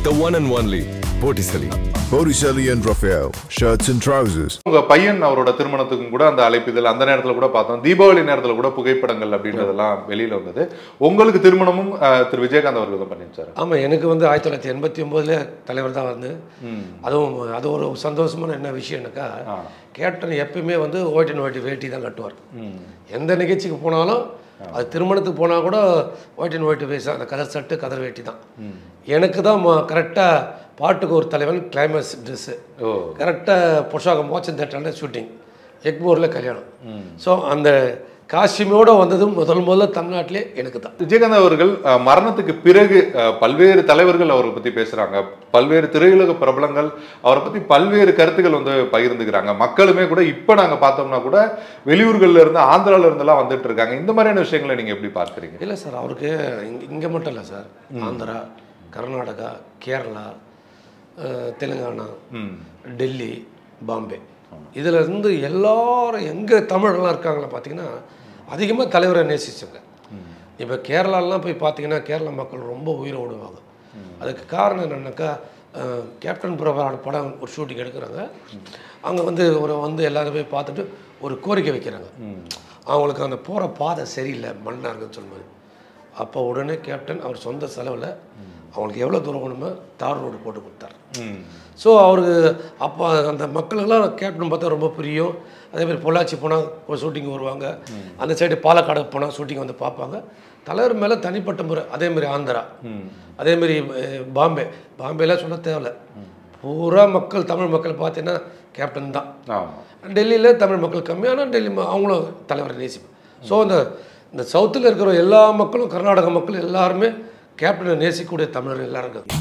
The one and only Botticelli. Botticelli and Raphael, shirts and trousers. உங்க பையன் அவரோட திருமணத்துக்கும் கூட அந்த அழைப்பிதழ் அந்த நேரத்துல கூட பார்த்தோம் தீபாவளி நேரத்துல கூட புகைப்படங்கள் அப்படின்றதெல்லாம் வெளியில வந்தது உங்களுக்கு திருமணமும் அஹ், திரு விஜயகாந்த் அவர்கள் தான் பண்ணிருச்சாரு ஆமாம் எனக்கு வந்து ஆயிரத்தி தொள்ளாயிரத்தி எண்பத்தி ஒம்போதுல தலைவர் தான் வந்து அதுவும் அது ஒரு சந்தோஷமான என்ன விஷயம்னாக்கா கேப்டன் எப்பயுமே வந்து ஒயிட் அண்ட் ஒயிட் வேட்டி தான் கட்டுவார் எந்த நிகழ்ச்சிக்கு போனாலும் அது திருமணத்துக்கு போனால் கூட ஒயிட் அண்ட் ஒயிட் வேஸ் அந்த கதர் சட்டு கதர் வேட்டி தான் எனக்கு தான் கரெக்டாக பாட்டுக்கு ஒரு தலைவன் கிளைமேக்ஸ் ட்ரெஸ்ஸு ஓ கரெக்டாக பொஷாக மோச்சன் தேட்டரில் ஷூட்டிங் எக்மோரில் கல்யாணம் ஸோ அந்த காஸ்டியூமோட வந்ததும் முதல் முதல்ல தமிழ்நாட்டிலே எனக்கு தான் விஜயகாந்த் அவர்கள் அஹ், மரணத்துக்கு பிறகு அஹ், பல்வேறு தலைவர்கள் அவரை பத்தி பேசுறாங்க பல்வேறு திரையுலக பிரபலங்கள் அவரை பத்தி பல்வேறு கருத்துக்கள் வந்து பகிர்ந்துக்கிறாங்க மக்களுமே கூட இப்ப நாங்க பார்த்தோம்னா கூட வெளியூர்கள்ல இருந்து ஆந்திரால இருந்தெல்லாம் வந்துட்டு இருக்காங்க இந்த மாதிரியான விஷயங்களை நீங்க எப்படி பார்க்கறீங்க இல்லை சார் அவருக்கு இங்கே இங்கே மட்டும் இல்லை சார் ஆந்திரா கர்நாடகா கேரளா அஹ், தெலுங்கானா டெல்லி பாம்பே இதுல இருந்து எல்லாரும் எங்கே தமிழர்லாம் இருக்காங்களா பார்த்தீங்கன்னா அதிகமாக தலைவரை நேசிச்சவங்க இப்போ கேரளாலாம் போய் பார்த்தீங்கன்னா கேரளா மக்கள் ரொம்ப உயிரை விடுவாங்க அதுக்கு காரணம் என்னன்னாக்கா அஹ், கேப்டன் பிரபாவோட படம் ஒரு ஷூட்டிங் எடுக்கிறாங்க அங்கே வந்து ஒரு வந்து எல்லாரும் போய் பார்த்துட்டு ஒரு கோரிக்கை வைக்கிறாங்க அவங்களுக்கு அந்த போகிற பாதை சரியில்லை மண்ணாக இருக்குன்னு சொல்லுவாங்க அப்போ உடனே கேப்டன் அவர் சொந்த செலவில் அவங்களுக்கு எவ்வளோ தூரம் வேணுமோ தார் ரோடு போட்டு கொடுத்தாரு ஸோ அவருக்கு அப்போ அந்த மக்களுக்கெல்லாம் கேப்டன் பார்த்தா ரொம்ப பிரியம் அதே மாதிரி பொள்ளாச்சி போனால் ஒரு ஷூட்டிங் வருவாங்க அந்த சைடு பாலக்காடு போனால் ஷூட்டிங் வந்து பார்ப்பாங்க தலைவர் மேலே தனிப்பட்ட முறை அதே மாதிரி ஆந்திரா அதே மாதிரி அஹ், பாம்பே பாம்பேலாம் சொல்ல தேவையில்ல பூரா மக்கள் தமிழ் மக்கள் பார்த்தீங்கன்னா கேப்டன் தான் ஆமா டெல்லியில் தமிழ் மக்கள் கம்மியான டெல்லி ம- அவங்களும் தலைவரை நேசிப்போம் ஸோ இந்த இந்த சவுத்தில் இருக்கிற எல்லா மக்களும் கர்நாடக மக்கள் எல்லாருமே கேப்டனை நேசிக்கக்கூடிய தமிழர் எல்லாரும் இருக்காங்க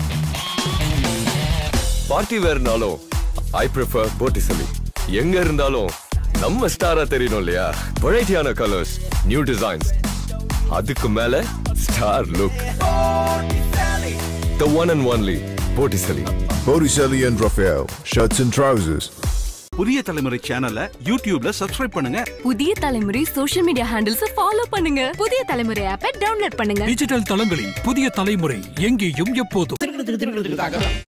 பார்ட்டி வேர்னாலும் ஐ ப்ரிஃபர் Botticelli. எங்க இருந்தாலும் நம்ம ஸ்டாரா தெரியணும் இல்லையா வெரைட்டியான கலர்ஸ் நியூ டிசைன்ஸ் அதுக்கு மேல star look The one and only Botticelli. Botticelli and Raphael, shirts and trousers. புதிய தலைமுறை சேனலை யூடியூப்ல சப்ஸ்கிரைப் பண்ணுங்க புதிய தலைமுறை சோஷியல் மீடியா ஹேண்டில்ஸ் ஃபாலோ பண்ணுங்க புதிய தலைமுறை ஆப்பை டவுன்லோட் பண்ணுங்க டிஜிட்டல் தளங்களில் புதிய தலைமுறை எங்கேயும் எப்போதும்